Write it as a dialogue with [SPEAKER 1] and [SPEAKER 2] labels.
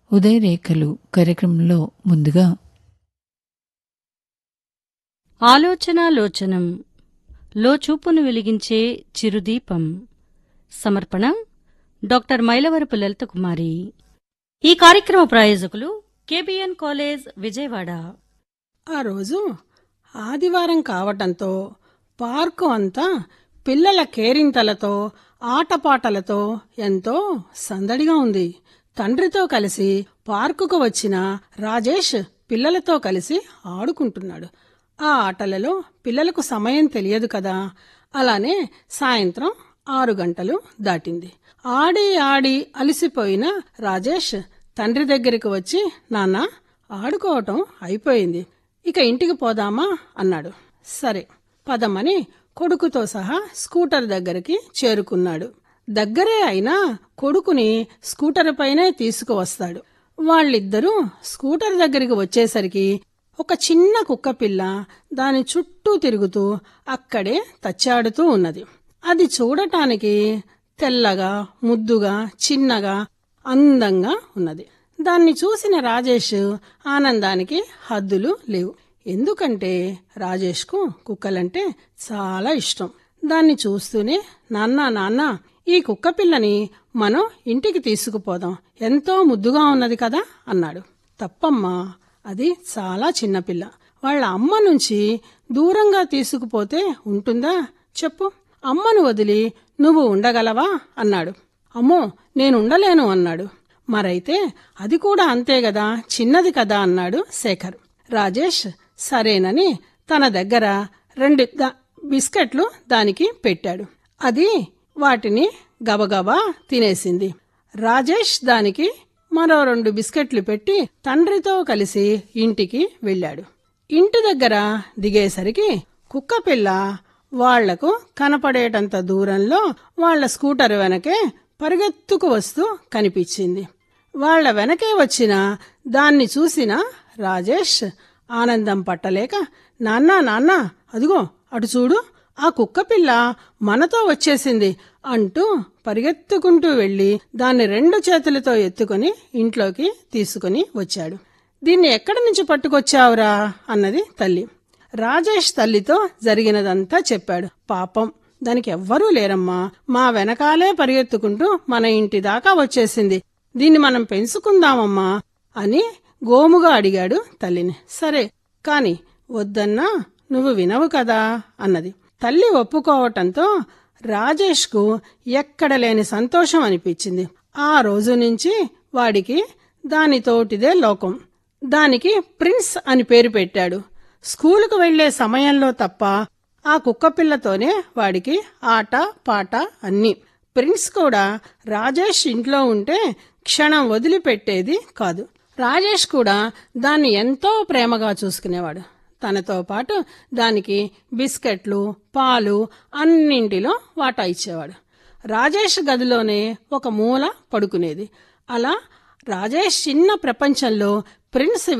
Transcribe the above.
[SPEAKER 1] ఉదయరేఖలు కార్యక్రమంలో ముందుగా
[SPEAKER 2] ఆలోచన లోచనం లోచూపును వెలిగించే చిరుదీపం సమర్పణ డాక్టర్ మైలవరపు లలిత కుమారి ఈ కార్యక్రమ ప్రాయోజకులు కేబిఎన్ కాలేజ్ విజయవాడ
[SPEAKER 3] ఆ రోజు ఆదివారం కావటంతో పార్కు అంతా పిల్లల కేరింతలతో ఆటపాటలతో ఎంతో సందడిగా ఉంది తండ్రితో కలిసి పార్కుకు వచ్చిన రాజేష్ పిల్లలతో కలిసి ఆడుకుంటున్నాడు ఆ ఆటలలో పిల్లలకు సమయం తెలియదు కదా అలానే సాయంత్రం ఆరు గంటలు దాటింది ఆడి ఆడి అలసిపోయిన రాజేష్ తండ్రి దగ్గరికి వచ్చి నాన్న ఆడుకోవటం అయిపోయింది ఇక ఇంటికి పోదామా అన్నాడు సరే పదమని కొడుకుతో సహా స్కూటర్ దగ్గరికి చేరుకున్నాడు దగ్గరే అయినా కొడుకుని స్కూటర్ పైనే తీసుకువస్తాడు వాళ్ళిద్దరూ స్కూటర్ దగ్గరికి వచ్చేసరికి ఒక చిన్న కుక్క పిల్ల దాని చుట్టూ తిరుగుతూ అక్కడే తచ్చాడుతూ ఉన్నది అది చూడటానికి తెల్లగా ముద్దుగా చిన్నగా అందంగా ఉన్నది దాన్ని చూసిన రాజేష్ ఆనందానికి హద్దులు లేవు ఎందుకంటే రాజేష్కు కుక్కలంటే చాలా ఇష్టం దాన్ని చూస్తూనే నాన్న నాన్న ఈ కుక్క పిల్లని మనం ఇంటికి తీసుకుపోదాం ఎంతో ముద్దుగా ఉన్నది కదా అన్నాడు తప్పమ్మా అది చాలా చిన్నపిల్ల వాళ్ళ అమ్మ నుంచి దూరంగా తీసుకుపోతే ఉంటుందా చెప్పు అమ్మను వదిలి నువ్వు ఉండగలవా అన్నాడు అమ్మో నేనుండలేను అన్నాడు మరైతే అది కూడా అంతే గదా చిన్నది కదా అన్నాడు శేఖర్ రాజేష్ సరేనని తన దగ్గర రెండు ద- బిస్కెట్లు దానికి పెట్టాడు అది వాటిని గబగబా తినేసింది రాజేష్ దానికి మరో రెండు బిస్కెట్లు పెట్టి తండ్రితో కలిసి ఇంటికి వెళ్ళాడు ఇంటి దగ్గర దిగేసరికి కుక్కపిల్ల వాళ్లకు కనపడేటంత దూరంలో వాళ్ళ స్కూటర్ వెనకే పరిగెత్తుకు వస్తూ కనిపించింది వాళ్ళ వెనకే వచ్చిన దాన్ని చూసిన రాజేష్ ఆనందం పట్టలేక నాన్నా నాన్న అదిగో అటు చూడు ఆ కుక్క పిల్ల మనతో వచ్చేసింది అంటూ పరిగెత్తుకుంటూ వెళ్లి దాన్ని రెండు చేతులతో ఎత్తుకుని ఇంట్లోకి తీసుకుని వచ్చాడు దీన్ని ఎక్కడి నుంచి పట్టుకొచ్చావురా అన్నది తల్లి రాజేష్ తల్లితో జరిగినదంతా చెప్పాడు పాపం దానికి ఎవ్వరూ లేరమ్మా మా వెనకాలే పరిగెత్తుకుంటూ మన ఇంటి దాకా వచ్చేసింది దీన్ని మనం పెంచుకుందామమ్మా అని గోముగా అడిగాడు తల్లిని సరే కాని వద్దన్నా నువ్వు వినవు కదా అన్నది తల్లి ఒప్పుకోవటంతో రాజేష్కు ఎక్కడ లేని సంతోషం అనిపించింది ఆ రోజు నుంచి వాడికి దానితోటిదే లోకం దానికి ప్రిన్స్ అని పేరు పెట్టాడు స్కూలుకు వెళ్లే సమయంలో తప్ప ఆ కుక్కపిల్లతోనే వాడికి ఆట పాట అన్ని ప్రిన్స్ కూడా రాజేష్ ఇంట్లో ఉంటే క్షణం వదిలిపెట్టేది కాదు రాజేష్ కూడా దాన్ని ఎంతో ప్రేమగా చూసుకునేవాడు తనతో పాటు దానికి బిస్కెట్లు పాలు అన్నింటిలో వాటా ఇచ్చేవాడు రాజేష్ గదిలోనే ఒక మూల పడుకునేది అలా రాజేష్ చిన్న ప్రపంచంలో ప్రిన్స్